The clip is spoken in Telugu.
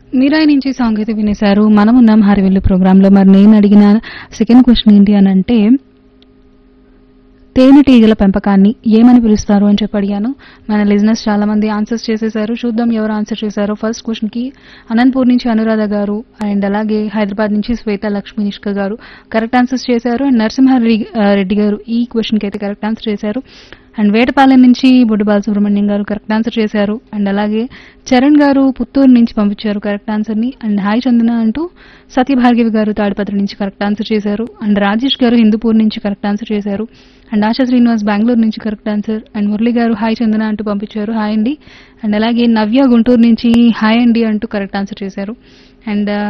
మీరాయి నుంచి సాంగ్ అయితే వినేశారు మనం ఉన్నాం హరివిల్లు ప్రోగ్రాంలో మరి నేను అడిగిన సెకండ్ క్వశ్చన్ ఏంటి అని అంటే తేనెటీగల పెంపకాన్ని ఏమని పిలుస్తారు అని చెప్పి అడిగాను మన లిజినెస్ చాలా మంది ఆన్సర్స్ చేసేసారు చూద్దాం ఎవరు ఆన్సర్ చేశారో ఫస్ట్ క్వశ్చన్ కి అనంతపూర్ నుంచి అనురాధ గారు అండ్ అలాగే హైదరాబాద్ నుంచి శ్వేత లక్ష్మీ నిష్క గారు కరెక్ట్ ఆన్సర్స్ చేశారు అండ్ నరసింహారెడ్డి ఆ, రెడ్డి గారు ఈ క్వశ్చన్ కి అయితే కరెక్ట్ ఆన్సర్ చేశారు అండ్ వేటపాలెం నుంచి బొడ్డు బాలసుబ్రహ్మణ్యం గారు కరెక్ట్ ఆన్సర్ చేశారు అండ్ అలాగే చరణ్ గారు పుత్తూరు నుంచి పంపించారు కరెక్ట్ ఆన్సర్ ని అండ్ హాయ్ చందన అంటూ సత్యభార్గవి గారు తాడిపత్రి నుంచి కరెక్ట్ ఆన్సర్ చేశారు అండ్ రాజేష్ గారు హిందూపూర్ నుంచి కరెక్ట్ ఆన్సర్ చేశారు అండ్ ఆశా శ్రీనివాస్ బెంగళూరు నుంచి కరెక్ట్ ఆన్సర్ అండ్ మురళి గారు హాయ్ చందన అంటూ పంపించారు హాయ్ అండి అండ్ అలాగే నవ్య గుంటూరు నుంచి హాయ్ అండి అంటూ కరెక్ట్ ఆన్సర్ చేశారు అండ్